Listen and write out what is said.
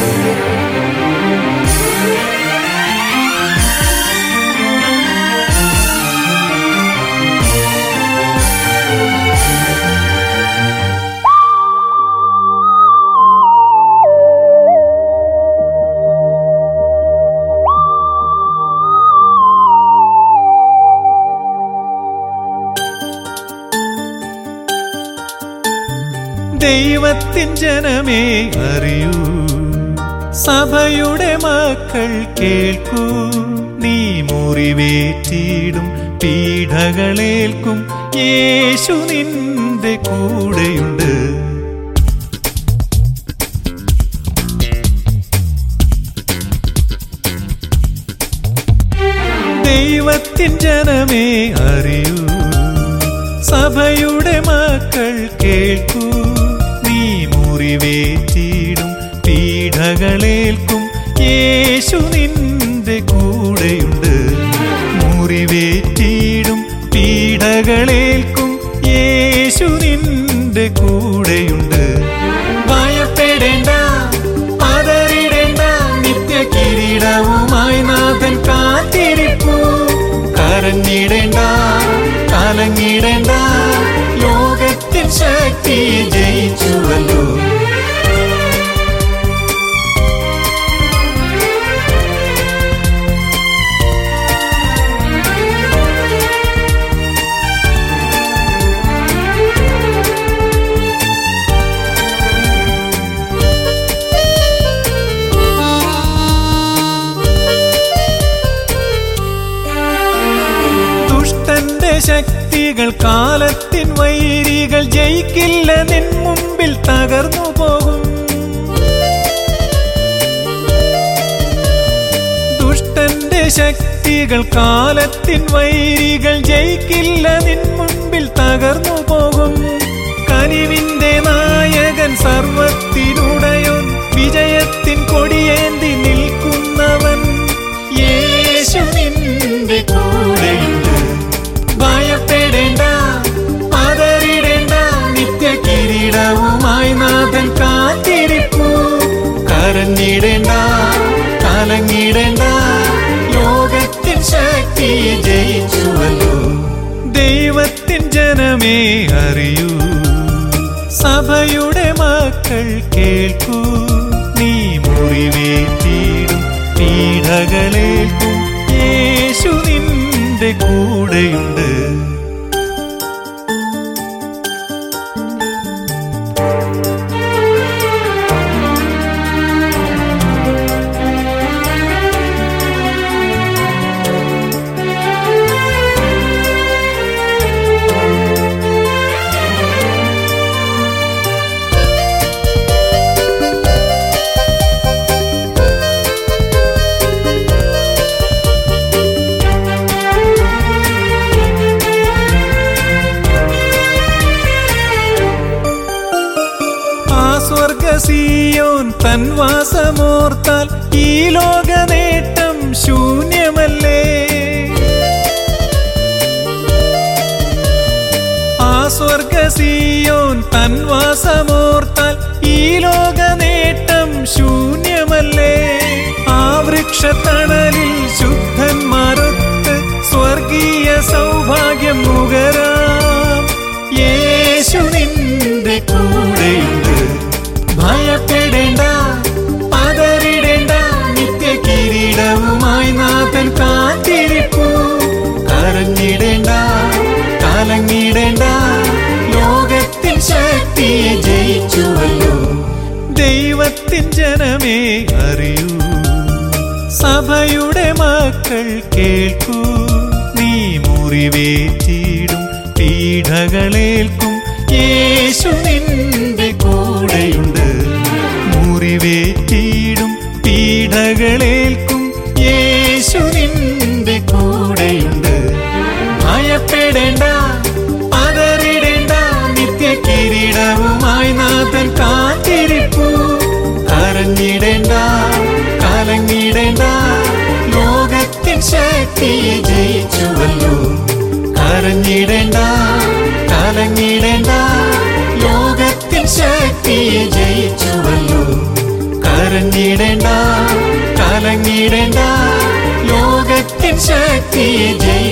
ദൈവത്തിൻ ജനമേ അറിയൂ സഭയുടെ മക്കൾ കേൾക്കൂ നീ മുറിവേറ്റിടും പീഡകളേൽക്കും യേശു നിന്റെ കൂടെയുണ്ട് ദൈവത്തിൻ ജനമേ അറിയൂ സഭയുടെ മക്കൾ കേൾക്കൂ നീ മുറിവേറ്റിടും പീഡകളേൽക്കും യേശു നിന്റെ കൂടെയുണ്ട് മുറിവേറ്റിടും പീഡകളേൽക്കും യേശു നിന്റെ കൂടെയുണ്ട് ഭയപ്പെടേണ്ട പതറിടേണ്ട നിത്യ കിരീടവുമായി നാഥൻ കാത്തിരിപ്പൂ കരഞ്ഞിടേണ്ട കലങ്ങിടേണ്ട ലോകത്തിൻ ശക്തി ജയിച്ചുവല്ലോ ദുഷ്ടന്റെ ശക്തികൾ കാലത്തിൻ വൈരികൾ ജയിക്കില്ല നിൻ മുമ്പിൽ തകർന്നു പോകും ദുഷ്ടന്റെ ശക്തികൾ കാലത്തിൻ വൈരികൾ ജയിക്കില്ല നിൻ മുമ്പിൽ തകർന്നു പോകും കനിവിന്റെ നായകൻ സർവത്തിനുടയോൻ വിജയത്തിൻ കൊടിയേന്തി നിൽക്കുന്നവൻ യേശു നിന്റെ കൂടെയുണ്ട് ഭയപ്പെടേണ്ട പതറിടേണ്ട നിത്യ കിരീടവുമായി നാഥൻ കാത്തിരിപ്പൂ കരഞ്ഞിടേണ്ട കലങ്ങിടേണ്ട ലോകത്തിൻ ശക്തി ജയിച്ചുവല്ലോ ദൈവത്തിൻ ജനമേ അറിയൂ സഭയുടെ മക്കൾ കേൾക്കൂ നീ മുറിവേറ്റിടും പീഡകളേൽക്കും യേശു നിന്റെ കൂടെയുണ്ട് ആ സ്വർഗസീയോൻ തൻ വാസമോർത്താൽ ഈ ലോക നേട്ടം ശൂന്യമല്ലേ ആ സ്വർഗസീയോൻ തൻ വാസമോർത്താൽ ഈ ലോക നേട്ടം ശൂന്യമല്ലേ ആ വൃക്ഷത്തണലിൽ ശുദ്ധന്മാരൊത്ത് സ്വർഗീയ സൗഭാഗ്യം നുകരാം യേശു നിന്റെ കൂടെയുണ്ട് ഭയപ്പെടേണ്ട പതറിടേണ്ട നിത്യ കിരീടവുമായി നാഥൻ കാത്തിരിപ്പൂ കരഞ്ഞിടേണ്ട കലങ്ങിടേണ്ട ലോകത്തിൻ ശക്തിയെ ജയിച്ചുവല്ലോ ദൈവത്തിൻ ജനമേ അറിയൂ സഭയുടെ മക്കൾ കേൾക്കൂ നീ മുറിവേറ്റിടും പീഡകളേൽക്കും യേശു നിന്റെ കൂടെയുണ്ട് മുറിവേറ്റിടും പീഡകളേൽക്കും യേശു നിന്റെ കൂടെയുണ്ട് ഭയപ്പെടേണ്ട പതറിടേണ്ട നിത്യ കിരീടവുമായി നാഥൻ കാത്തിരിപ്പൂ കരഞ്ഞിടേണ്ട കലങ്ങിടേണ്ട ലോകത്തിൻ ശക്തിയെ ജയിച്ചുവല്ലോ കരഞ്ഞിടേണ്ട കലങ്ങിടേണ്ട ലോകത്തിൻ ശക്തിയെ ജയിച്ചുവല്ലോ കര കരഞ്ഞിടേണ്ട കലങ്ങിടേണ്ട ലോകത്തിൻ ശക്തിയെ ജയ